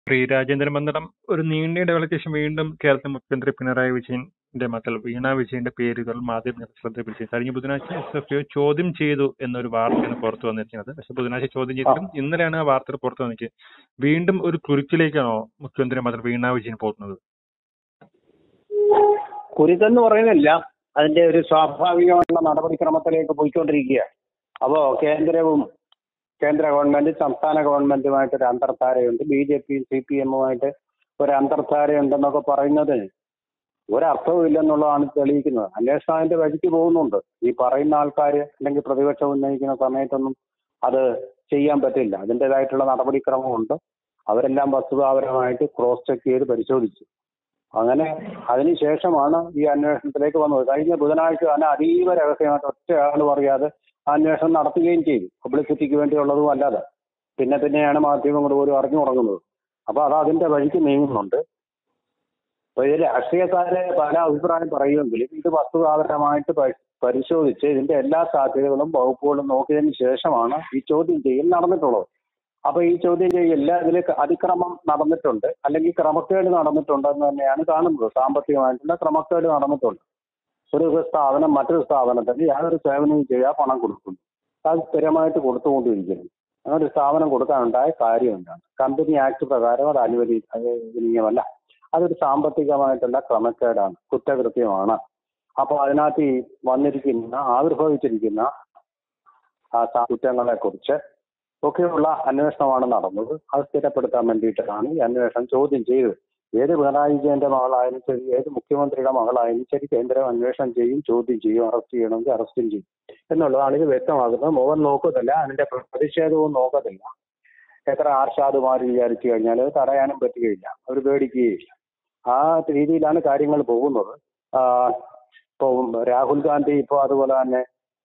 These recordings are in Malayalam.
ശ്രീ രാജേന്ദ്ര മന്ദിരം ഒരു നീണ്ട ഇടവേളയ്ക്ക് ശേഷം വീണ്ടും കേരളത്തിൽ മുഖ്യമന്ത്രി പിണറായി വിജയന്റെ മക്കൾ വീണ വിജയന്റെ പേരുകൾ മാധ്യമങ്ങൾ ശ്രദ്ധ കഴിഞ്ഞ ബുധനാഴ്ച എസ് എഫ് ഐ ചോദ്യം ചെയ്തു എന്നൊരു വാർത്തയാണ് പുറത്തു വന്നിരിക്കുന്നത് പക്ഷെ ബുധനാഴ്ച ചോദ്യം ചെയ്തിട്ടും ഇന്നലെയാണ് ആ വാർത്ത പുറത്തു വന്നിരിക്കുന്നത് വീണ്ടും ഒരു കുരുക്കിലേക്കാണോ മുഖ്യമന്ത്രി മകൾ വീണ വിജയൻ പോകുന്നത് കുരുക്കെന്ന് പറയുന്നില്ല അതിന്റെ ഒരു സ്വാഭാവികമായിട്ടുള്ള നടപടിക്രമത്തിലേക്ക് പോയിക്കൊണ്ടിരിക്കുക അപ്പോ കേന്ദ്രവും കേന്ദ്ര ഗവൺമെന്റ് സംസ്ഥാന ഗവൺമെന്റുമായിട്ട് ഒരു അന്തർധാരയുണ്ട് ബി ജെ പിയും സി പി എമ്മുമായിട്ട് ഒരു അന്തർധാരയുണ്ടെന്നൊക്കെ പറയുന്നത് ഒരർത്ഥവും ഇല്ലെന്നുള്ളതാണ് തെളിയിക്കുന്നത് അന്വേഷണം അതിന്റെ വഴിക്ക് പോകുന്നുണ്ട് ഈ പറയുന്ന ആൾക്കാർ അല്ലെങ്കിൽ പ്രതിപക്ഷം ഉന്നയിക്കുന്ന സമയത്തൊന്നും അത് ചെയ്യാൻ പറ്റില്ല അതിൻ്റെതായിട്ടുള്ള നടപടിക്രമമുണ്ട് അവരെല്ലാം വസ്തുതാപരമായിട്ട് ക്രോസ് ചെക്ക് ചെയ്ത് പരിശോധിച്ചു അങ്ങനെ അതിനുശേഷമാണ് ഈ അന്വേഷണത്തിലേക്ക് വന്നത് കഴിഞ്ഞ ബുധനാഴ്ച തന്നെ അതീവ രഹസ്യമായിട്ട് ഒറ്റ ആളും അറിയാതെ അന്വേഷണം നടത്തുകയും ചെയ്തു പബ്ലിസിറ്റിക്ക് വേണ്ടിയുള്ളതും അല്ലാതെ പിന്നെ പിന്നെയാണ് മാധ്യമങ്ങൾ പോലും അറിഞ്ഞു തുടങ്ങുന്നത് അപ്പൊ അത് അതിന്റെ വഴിക്ക് നീങ്ങുന്നുണ്ട് അപ്പൊ ഇതിൽ രാഷ്ട്രീയക്കാരെ പല അഭിപ്രായം പറയുമെങ്കിലും ഇത് വസ്തുതാപരമായിട്ട് പരിശോധിച്ച് ഇതിന്റെ എല്ലാ സാധ്യതകളും വകുപ്പുകളും നോക്കിയതിന് ശേഷമാണ് ഈ ചോദ്യം ചെയ്യൽ നടന്നിട്ടുള്ളത് അപ്പൊ ഈ ചോദ്യം ചെയ്യലില് ഇതിൽ അതിക്രമം നടന്നിട്ടുണ്ട് അല്ലെങ്കിൽ ക്രമക്കേട് നടന്നിട്ടുണ്ട് എന്ന് തന്നെയാണ് കാണുന്നത് സാമ്പത്തികമായിട്ടുള്ള ക്രമക്കേട് നടന്നിട്ടുണ്ട് ഒരു സ്ഥാപനം മറ്റൊരു സ്ഥാപനത്തിന് യാതൊരു സേവനവും ചെയ്യാൻ പണം കൊടുക്കുന്നു അത് സ്ഥിരമായിട്ട് കൊടുത്തുകൊണ്ടിരിക്കുന്നു അങ്ങനെ ഒരു സ്ഥാപനം കൊടുക്കാനുണ്ടായ കാര്യം എന്താണ് കമ്പനി ആക്ട് പ്രകാരം അത് അനുവദനീയമല്ല അതൊരു സാമ്പത്തികമായിട്ടുള്ള ക്രമക്കേടാണ് കുറ്റകൃത്യമാണ് അപ്പോൾ അതിനകത്ത് ഈ വന്നിരിക്കുന്ന ആവിർഭവിച്ചിരിക്കുന്ന ആ കുറ്റങ്ങളെ കുറിച്ച് ഒക്കെയുള്ള അന്വേഷണമാണ് നടന്നത് അത് സ്ഥിരപ്പെടുത്താൻ വേണ്ടിയിട്ടാണ് ഈ അന്വേഷണം ചോദ്യം ചെയ്തത് ഏത് പിണറായി വിജയന്റെ മകളായാലും ശരി ഏത് മുഖ്യമന്ത്രിയുടെ മകളായാലും ശരി കേന്ദ്രം അന്വേഷണം ചെയ്യും ചോദ്യം ചെയ്യും അറസ്റ്റ് ചെയ്യണമെങ്കിൽ അറസ്റ്റും ചെയ്യും എന്നുള്ളതാണ് ഇത് വ്യക്തമാക്കുന്നത് മുഖം നോക്കത്തില്ല അതിന്റെ പ്രതിഷേധവും നോക്കത്തില്ല എത്ര ആർഷാദുമാർ വിചാരിച്ചു കഴിഞ്ഞാൽ അത് തടയാനും പറ്റുകയില്ല അവർ പേടിക്കുകയില്ല ആ രീതിയിലാണ് കാര്യങ്ങൾ പോകുന്നത് ഇപ്പോൾ രാഹുൽ ഗാന്ധി ഇപ്പോൾ അതുപോലെ തന്നെ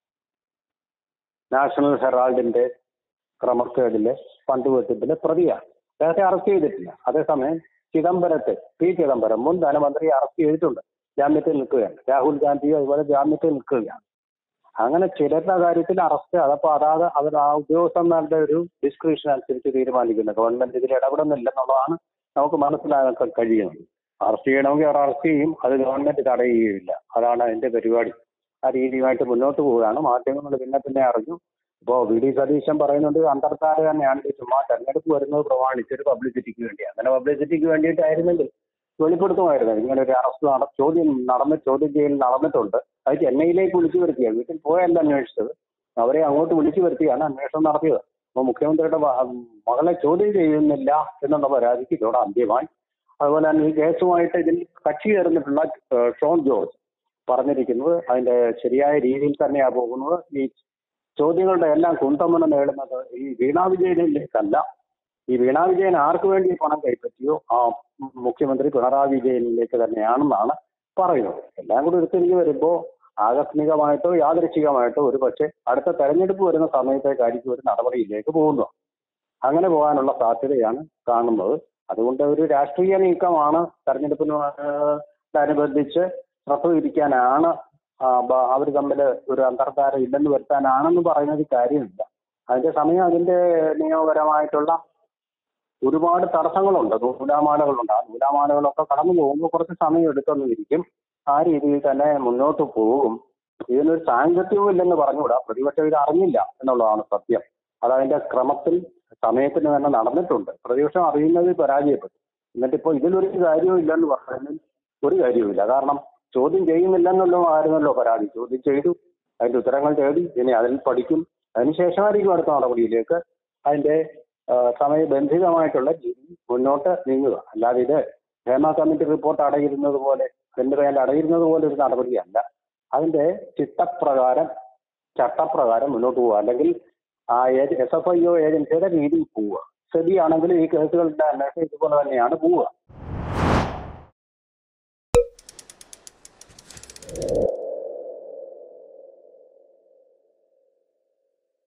നാഷണൽ ഹെറാൾഡിന്റെ ക്രമക്കേടിലെ ഫണ്ട് വെട്ടിപ്പിലെ പ്രതിയാണ് അദ്ദേഹത്തെ അറസ്റ്റ് ചെയ്തിട്ടില്ല അതേസമയം ചിദംബരത്തെ പി ചിദംബരം മുൻ ധനമന്ത്രി അറസ്റ്റ് ചെയ്തിട്ടുണ്ട് ജാമ്യത്തിൽ നിൽക്കുകയാണ് രാഹുൽ ഗാന്ധി അതുപോലെ ജാമ്യത്തിൽ നിൽക്കുകയാണ് അങ്ങനെ ചിലരുടെ കാര്യത്തിൽ അറസ്റ്റ് അതപ്പോ അതാത് അവർ ആ ഉദ്യോഗസ്ഥന്മാരുടെ ഒരു ഡിസ്ക്രിപ്ഷൻ അനുസരിച്ച് തീരുമാനിക്കുന്നത് ഗവൺമെന്റ് ഇതിൽ ഇടപെടുന്നില്ലെന്നുള്ളതാണ് നമുക്ക് മനസ്സിലാക്കാൻ കഴിയുന്നത് അറസ്റ്റ് ചെയ്യണമെങ്കിൽ അവർ അറസ്റ്റ് ചെയ്യും അത് ഗവൺമെന്റ് തടയുകയില്ല അതാണ് അതിന്റെ പരിപാടി ആ രീതിയുമായിട്ട് മുന്നോട്ട് പോവുകയാണ് മാധ്യമങ്ങൾ പിന്നെ പിന്നെ അറിഞ്ഞു ഇപ്പോ വി ഡി സതീശൻ പറയുന്നുണ്ട് അന്തർധാര തന്നെയാണ് ഇത് ചുമ്മാ തെരഞ്ഞെടുപ്പ് വരുന്നത് പ്രമാണിച്ചൊരു പബ്ലിസിറ്റിക്ക് വേണ്ടി അങ്ങനെ പബ്ലിസിറ്റിക്ക് വേണ്ടിയിട്ടായിരുന്നെങ്കിൽ വെളിപ്പെടുത്തുമായിരുന്നു ഇങ്ങനെ ഒരു അറസ്റ്റ് നട ചോദ്യം നടന്ന് ചോദ്യം ചെയ്യൽ നടന്നിട്ടുണ്ട് അത് ചെന്നൈയിലേക്ക് വിളിച്ചു വരുത്തിയ വീട്ടിൽ പോയല്ല അന്വേഷിച്ചത് അവരെ അങ്ങോട്ട് വിളിച്ചു വരുത്തിയാണ് അന്വേഷണം നടത്തിയത് അപ്പോൾ മുഖ്യമന്ത്രിയുടെ മകളെ ചോദ്യം ചെയ്യുന്നില്ല എന്നുള്ള പരാതിക്ക് ഇതോടെ അന്ത്യമായി അതുപോലെ തന്നെ ഈ കേസുമായിട്ട് ഇതിൽ കക്ഷി ചേർന്നിട്ടുള്ള ഷോൺ ജോർജ് പറഞ്ഞിരിക്കുന്നത് അതിന്റെ ശരിയായ രീതിയിൽ തന്നെയാണ് പോകുന്നത് ഈ ചോദ്യങ്ങളുടെ എല്ലാം കുന്തമനം നേടുന്നത് ഈ വീണാ വിജയനിലേക്കല്ല ഈ വീണാ വിജയൻ ആർക്ക് വേണ്ടി പണം കൈപ്പറ്റിയോ ആ മുഖ്യമന്ത്രി പിണറായി വിജയനിലേക്ക് തന്നെയാണെന്നാണ് പറയുന്നത് എല്ലാം കൂടി എടുത്തിരിഞ്ഞ് വരുമ്പോൾ ആകസ്മികമായിട്ടോ യാദൃച്ഛികമായിട്ടോ ഒരു പക്ഷേ അടുത്ത തെരഞ്ഞെടുപ്പ് വരുന്ന സമയത്തേക്കായിരിക്കും ഒരു നടപടിയിലേക്ക് പോകുന്നത് അങ്ങനെ പോകാനുള്ള സാധ്യതയാണ് കാണുന്നത് അതുകൊണ്ട് ഒരു രാഷ്ട്രീയ നീക്കമാണ് തെരഞ്ഞെടുപ്പിനോടനുബന്ധിച്ച് ശ്രദ്ധ തിരിക്കാനാണ് അവർ തമ്മിൽ ഒരു അന്തർധാര ഇല്ലെന്ന് വരുത്താനാണെന്ന് പറയുന്നത് കാര്യമില്ല അതിന്റെ സമയം അതിന്റെ നിയമപരമായിട്ടുള്ള ഒരുപാട് തടസ്സങ്ങളുണ്ട് നൂലാമാലകളുണ്ട് ആ നൂലാമാലകളൊക്കെ കടന്നു പോകുമ്പോൾ കുറച്ച് സമയം എടുത്തെന്നിരിക്കും ആ രീതിയിൽ തന്നെ മുന്നോട്ട് പോകും ഇതിനൊരു സാങ്കത്യവും ഇല്ലെന്ന് പറഞ്ഞുകൂടാ പ്രതിപക്ഷം ഇത് അറിഞ്ഞില്ല എന്നുള്ളതാണ് സത്യം അതതിന്റെ ക്രമത്തിൽ സമയത്തിന് തന്നെ നടന്നിട്ടുണ്ട് പ്രതിപക്ഷം അറിയുന്നതിൽ പരാജയപ്പെട്ടു എന്നിട്ടിപ്പോ ഇതിലൊരു കാര്യവും ഇല്ലെന്ന് പറയുന്നതിൽ ഒരു കാര്യവുമില്ല കാരണം ചോദ്യം ചെയ്യുന്നില്ലെന്നുള്ളതായിരുന്നല്ലോ പരാതി ചോദ്യം ചെയ്തു അതിന്റെ ഉത്തരങ്ങൾ തേടി ഇനി അതിൽ പഠിക്കും അതിനുശേഷമായിരിക്കും അടുത്ത നടപടിയിലേക്ക് അതിന്റെ സമയബന്ധിതമായിട്ടുള്ള രീതി മുന്നോട്ട് നീങ്ങുക അല്ലാതെ ഇത് ഹേമ കമ്മിറ്റി റിപ്പോർട്ട് അടയിരുന്നത് പോലെ അതിന്റെ മേൽ അടയിരുന്നത് പോലെ ഒരു നടപടിയല്ല അതിന്റെ ചിട്ടപ്രകാരം ചട്ടപ്രകാരം മുന്നോട്ട് പോവുക അല്ലെങ്കിൽ ആ എസ് എഫ് ഐ ഒ ഏജൻസിയുടെ രീതിയിൽ പോവുക സെബിയാണെങ്കിൽ ഈ കേസുകളുടെ അന്വേഷണം ഇതുപോലെ തന്നെയാണ് പോവുക